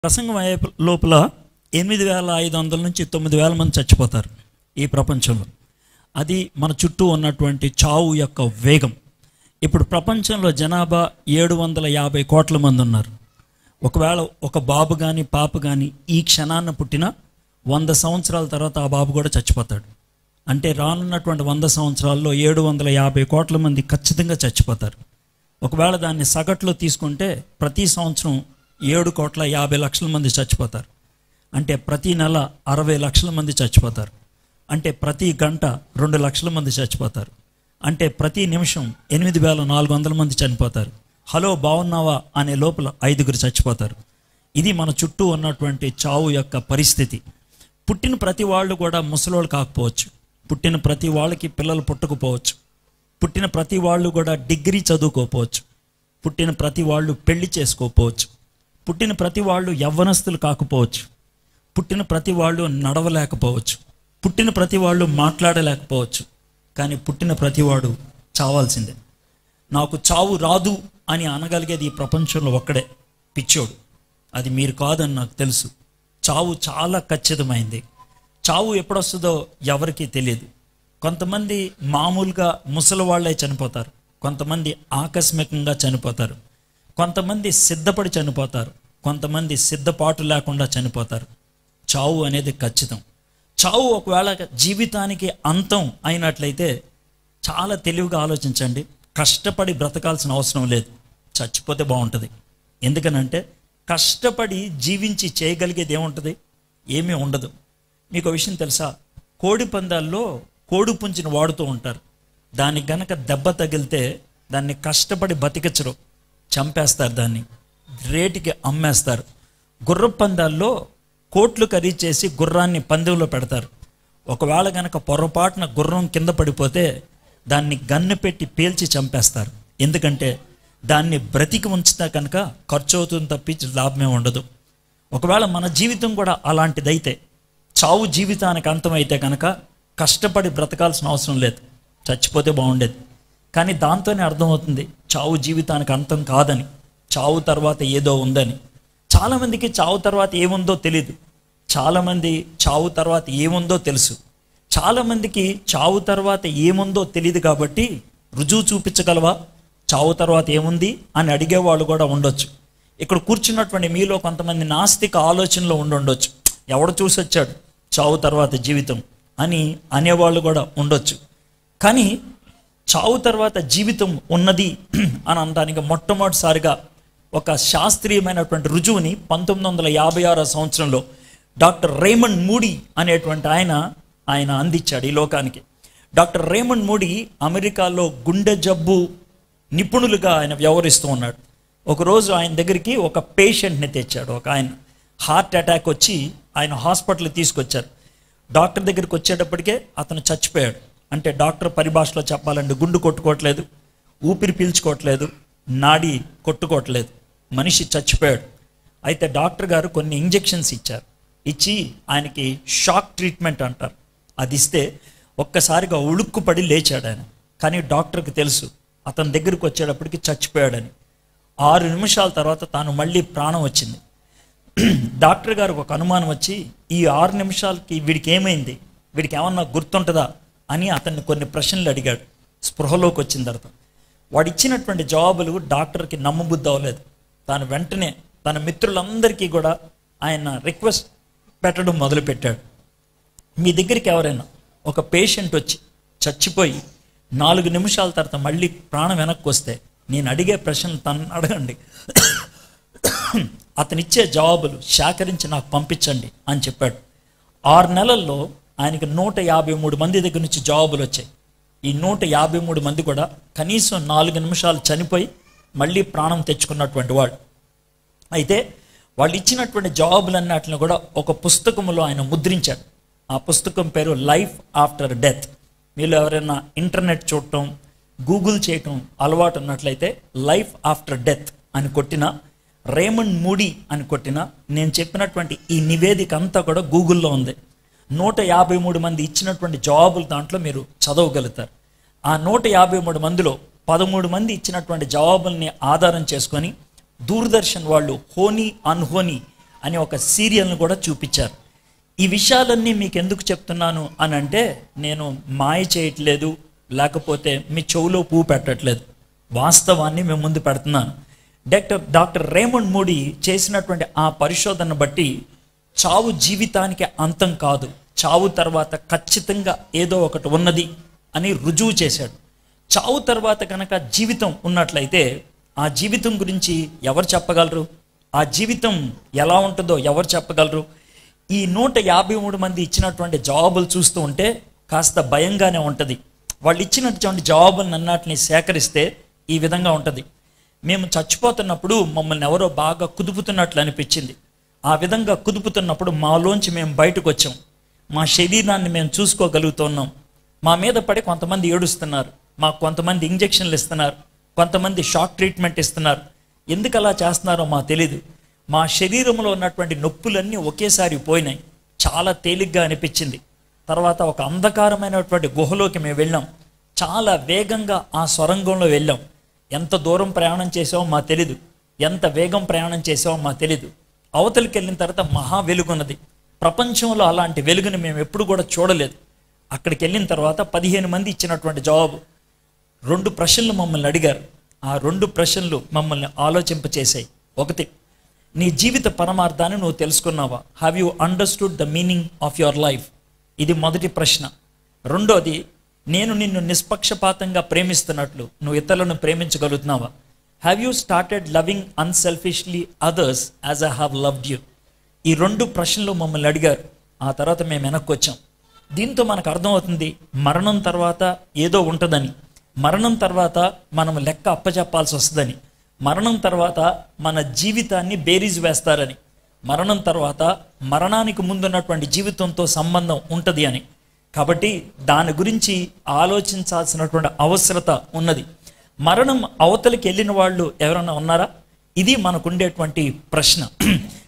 ప్రసంగం అయ్యే లోపల ఎనిమిది వేల ఐదు వందల నుంచి తొమ్మిది వేల మంది చచ్చిపోతారు ఈ ప్రపంచంలో అది మన చుట్టూ ఉన్నటువంటి చావు యొక్క వేగం ఇప్పుడు ప్రపంచంలో జనాభా ఏడు వందల యాభై కోట్ల మంది ఉన్నారు ఒకవేళ ఒక బాబు కానీ పాప కానీ ఈ క్షణాన్న పుట్టిన వంద సంవత్సరాల తర్వాత ఆ బాబు కూడా చచ్చిపోతాడు అంటే రానున్నటువంటి వంద సంవత్సరాల్లో ఏడు వందల యాభై కోట్ల మంది ఖచ్చితంగా చచ్చిపోతారు ఒకవేళ దాన్ని సగట్లో తీసుకుంటే ప్రతి సంవత్సరం ఏడు కోట్ల యాభై లక్షల మంది చచ్చిపోతారు అంటే ప్రతి నెల అరవై లక్షల మంది చచ్చిపోతారు అంటే ప్రతి గంట రెండు లక్షల మంది చచ్చిపోతారు అంటే ప్రతి నిమిషం ఎనిమిది వేల నాలుగు వందల మంది చనిపోతారు హలో బాగున్నావా అనే లోపల ఐదుగురు చచ్చిపోతారు ఇది మన చుట్టూ ఉన్నటువంటి చావు యొక్క పరిస్థితి పుట్టిన ప్రతి వాళ్ళు కూడా ముసలోళ్ళు కాకపోవచ్చు పుట్టిన ప్రతి వాళ్ళకి పిల్లలు పుట్టకపోవచ్చు పుట్టిన ప్రతి వాళ్ళు కూడా డిగ్రీ చదువుకోకపోవచ్చు పుట్టిన ప్రతి వాళ్ళు పెళ్లి చేసుకోకపోవచ్చు పుట్టిన ప్రతి వాళ్ళు యవ్వనస్తులు కాకపోవచ్చు పుట్టిన ప్రతి వాళ్ళు నడవలేకపోవచ్చు పుట్టిన ప్రతి వాళ్ళు మాట్లాడలేకపోవచ్చు కానీ పుట్టిన ప్రతివాడు చావాల్సిందే నాకు చావు రాదు అని అనగలిగేది ఈ ప్రపంచంలో ఒక్కడే పిచ్చోడు అది మీరు కాదని నాకు తెలుసు చావు చాలా ఖచ్చితమైంది చావు ఎప్పుడొస్తుందో ఎవరికీ తెలియదు కొంతమంది మామూలుగా ముసలి వాళ్ళే చనిపోతారు కొంతమంది ఆకస్మికంగా చనిపోతారు కొంతమంది సిద్ధపడి చనిపోతారు కొంతమంది సిద్ధపాటు లేకుండా చనిపోతారు చావు అనేది ఖచ్చితం చావు ఒకవేళ జీవితానికి అంతం అయినట్లయితే చాలా తెలివిగా ఆలోచించండి కష్టపడి బ్రతకాల్సిన అవసరం లేదు చచ్చిపోతే బాగుంటుంది ఎందుకనంటే కష్టపడి జీవించి చేయగలిగేది ఏముంటుంది ఏమీ ఉండదు మీకు ఒక విషయం తెలుసా కోడి పందాల్లో కోడి పుంజిని వాడుతూ ఉంటారు దానికి గనక దెబ్బ తగిలితే దాన్ని కష్టపడి బతికించరు చంపేస్తారు దాన్ని రేటుకి అమ్మేస్తారు గుర్ర పందాల్లో కోట్లు ఖరీదు చేసి గుర్రాన్ని పందెంలో పెడతారు ఒకవేళ గనక పొరపాటున గుర్రం కింద పడిపోతే దాన్ని గన్ను పెట్టి పేల్చి చంపేస్తారు ఎందుకంటే దాన్ని బ్రతికి ఉంచితే కనుక ఖర్చు అవుతుంది తప్పించి లాభమే ఉండదు ఒకవేళ మన జీవితం కూడా అలాంటిదైతే చావు జీవితానికి అంతమైతే కనుక కష్టపడి బ్రతకాల్సిన అవసరం లేదు చచ్చిపోతే బాగుండేది కానీ దాంతోనే అర్థమవుతుంది చావు జీవితానికి అంతం కాదని చావు తర్వాత ఏదో ఉందని చాలామందికి చావు తర్వాత ఏముందో తెలియదు చాలామంది చావు తర్వాత ఏముందో తెలుసు చాలామందికి చావు తర్వాత ఏముందో తెలియదు కాబట్టి రుజువు చూపించగలవా చావు తర్వాత ఏముంది అని అడిగేవాళ్ళు కూడా ఉండొచ్చు ఇక్కడ కూర్చున్నటువంటి మీలో కొంతమంది నాస్తిక ఆలోచనలో ఉండి ఉండొచ్చు ఎవడు చూసి వచ్చాడు చావు తర్వాత జీవితం అని అనేవాళ్ళు కూడా ఉండొచ్చు కానీ చావు తర్వాత జీవితం ఉన్నది అని అనడానికి మొట్టమొదటిసారిగా ఒక శాస్త్రీయమైనటువంటి రుజువుని పంతొమ్మిది వందల యాభై ఆరో సంవత్సరంలో డాక్టర్ రేమండ్ మూడీ అనేటువంటి ఆయన ఆయన అందించాడు ఈ లోకానికి డాక్టర్ రేమండ్ మూడీ అమెరికాలో గుండె జబ్బు నిపుణులుగా ఆయన వ్యవహరిస్తూ ఉన్నాడు ఒకరోజు ఆయన దగ్గరికి ఒక పేషెంట్ని తెచ్చాడు ఒక ఆయన హార్ట్ అటాక్ వచ్చి ఆయన హాస్పిటల్ తీసుకొచ్చారు డాక్టర్ దగ్గరికి వచ్చేటప్పటికే అతను చచ్చిపోయాడు అంటే డాక్టర్ పరిభాషలో చెప్పాలంటే గుండు కొట్టుకోవట్లేదు ఊపిరి పీల్చుకోవట్లేదు నాడి కొట్టుకోవట్లేదు మనిషి చచ్చిపోయాడు అయితే డాక్టర్ గారు కొన్ని ఇంజెక్షన్స్ ఇచ్చారు ఇచ్చి ఆయనకి షాక్ ట్రీట్మెంట్ అంటారు అది ఇస్తే ఒక్కసారిగా ఉడుక్కుపడి లేచాడు ఆయన కానీ డాక్టర్కి తెలుసు అతని దగ్గరికి వచ్చేటప్పటికి చచ్చిపోయాడని ఆరు నిమిషాల తర్వాత తాను మళ్ళీ ప్రాణం వచ్చింది డాక్టర్ గారికి ఒక అనుమానం వచ్చి ఈ ఆరు నిమిషాలకి వీడికి ఏమైంది వీడికి ఏమన్నా గుర్తుంటుందా అని అతన్ని కొన్ని ప్రశ్నలు అడిగాడు స్పృహలోకి వచ్చిన తర్వాత వాడు ఇచ్చినటువంటి జవాబులు డాక్టర్కి నమ్మబుద్ధి అవ్వలేదు తాను వెంటనే తన మిత్రులందరికీ కూడా ఆయన రిక్వెస్ట్ పెట్టడం మొదలుపెట్టాడు మీ దగ్గరికి ఎవరైనా ఒక పేషెంట్ వచ్చి చచ్చిపోయి నాలుగు నిమిషాల తర్వాత మళ్ళీ ప్రాణం వెనక్కి వస్తే నేను అడిగే ప్రశ్నలు తను అడగండి అతనిచ్చే జవాబులు సేకరించి నాకు పంపించండి అని చెప్పాడు ఆరు నెలల్లో ఆయనకి నూట యాభై మూడు మంది దగ్గర నుంచి జవాబులు వచ్చాయి ఈ నూట యాభై మూడు మంది కూడా కనీసం నాలుగు నిమిషాలు చనిపోయి మళ్ళీ ప్రాణం తెచ్చుకున్నటువంటి వాడు అయితే వాళ్ళు ఇచ్చినటువంటి జవాబులన్నిటిని కూడా ఒక పుస్తకంలో ఆయన ముద్రించాడు ఆ పుస్తకం పేరు లైఫ్ ఆఫ్టర్ డెత్ మీరు ఎవరైనా ఇంటర్నెట్ చూడటం గూగుల్ చేయటం అలవాటు ఉన్నట్లయితే లైఫ్ ఆఫ్టర్ డెత్ అని కొట్టిన రేమండ్ మూడీ అని కొట్టిన నేను చెప్పినటువంటి ఈ నివేదిక అంతా కూడా గూగుల్లో ఉంది నూట యాభై మూడు మంది ఇచ్చినటువంటి జవాబులు దాంట్లో మీరు చదవగలుగుతారు ఆ నూట యాభై మూడు మందిలో పదమూడు మంది ఇచ్చినటువంటి జవాబుల్ని ఆధారం చేసుకొని దూరదర్శన్ వాళ్ళు హోనీ అన్హోనీ అని ఒక సీరియల్ను కూడా చూపించారు ఈ విషయాలన్నీ మీకు ఎందుకు చెప్తున్నాను అని అంటే నేను మాయ చేయట్లేదు లేకపోతే మీ చెవులో పువ్వు పెట్టట్లేదు వాస్తవాన్ని మేము ముందు పెడుతున్నాను డాక్టర్ డాక్టర్ రేమండ్ మూడి చేసినటువంటి ఆ పరిశోధన బట్టి చావు జీవితానికి అంతం కాదు చావు తర్వాత ఖచ్చితంగా ఏదో ఒకటి ఉన్నది అని రుజువు చేశాడు చావు తర్వాత కనుక జీవితం ఉన్నట్లయితే ఆ జీవితం గురించి ఎవరు చెప్పగలరు ఆ జీవితం ఎలా ఉంటుందో ఎవరు చెప్పగలరు ఈ నూట యాభై మూడు మంది ఇచ్చినటువంటి జవాబులు చూస్తూ ఉంటే కాస్త భయంగానే ఉంటుంది వాళ్ళు ఇచ్చినటువంటి జవాబులను అన్నిటిని సేకరిస్తే ఈ విధంగా ఉంటుంది మేము చచ్చిపోతున్నప్పుడు మమ్మల్ని ఎవరో బాగా కుదుపుతున్నట్లు అనిపించింది ఆ విధంగా కుదుపుతున్నప్పుడు మాలోంచి మేము బయటకు వచ్చాం మా శరీరాన్ని మేము చూసుకోగలుగుతున్నాం మా మీద పడి కొంతమంది ఏడుస్తున్నారు మాకు కొంతమంది ఇంజెక్షన్లు ఇస్తున్నారు కొంతమంది షాక్ ట్రీట్మెంట్ ఇస్తున్నారు ఎందుకు అలా చేస్తున్నారో మాకు తెలీదు మా శరీరంలో ఉన్నటువంటి నొప్పులన్నీ ఒకేసారి పోయినాయి చాలా తేలిగ్గా అనిపించింది తర్వాత ఒక అంధకారమైనటువంటి గుహలోకి మేము వెళ్ళాం చాలా వేగంగా ఆ సొరంగంలో వెళ్ళాం ఎంత దూరం ప్రయాణం చేసామో మాకు తెలీదు ఎంత వేగం ప్రయాణం చేసామో మాకు తెలీదు అవతలికి వెళ్ళిన తర్వాత మహా వెలుగున్నది ప్రపంచంలో అలాంటి వెలుగుని మేము ఎప్పుడు కూడా చూడలేదు అక్కడికి వెళ్ళిన తర్వాత పదిహేను మంది ఇచ్చినటువంటి జవాబు రెండు ప్రశ్నలు మమ్మల్ని అడిగారు ఆ రెండు ప్రశ్నలు మమ్మల్ని ఆలోచింపచేసాయి ఒకటి నీ జీవిత పరమార్థాన్ని నువ్వు తెలుసుకున్నావా have you understood the meaning of your life ఇది మొదటి ప్రశ్న రెండోది నేను నిన్ను నిష్పక్షపాతంగా ప్రేమిస్తున్నట్లు నువ్వు ఇతరులను ప్రేమించగలుగుతున్నావా have you started loving unselfishly others as I have loved you ఈ రెండు ప్రశ్నలు మమ్మల్ని అడిగారు ఆ తర్వాత మేము వెనక్కి వచ్చాం దీంతో మనకు అర్థమవుతుంది మరణం తర్వాత ఏదో ఉంటుందని మరణం తర్వాత మనం లెక్క అప్పచెప్పాల్సి వస్తుందని మరణం తర్వాత మన జీవితాన్ని బేరీజ్ వేస్తారని మరణం తర్వాత మరణానికి ముందున్నటువంటి జీవితంతో సంబంధం ఉంటుంది అని కాబట్టి దాని గురించి ఆలోచించాల్సినటువంటి అవసరత ఉన్నది మరణం అవతలికి వెళ్ళిన వాళ్ళు ఎవరైనా ఉన్నారా ఇది మనకుండేటువంటి ప్రశ్న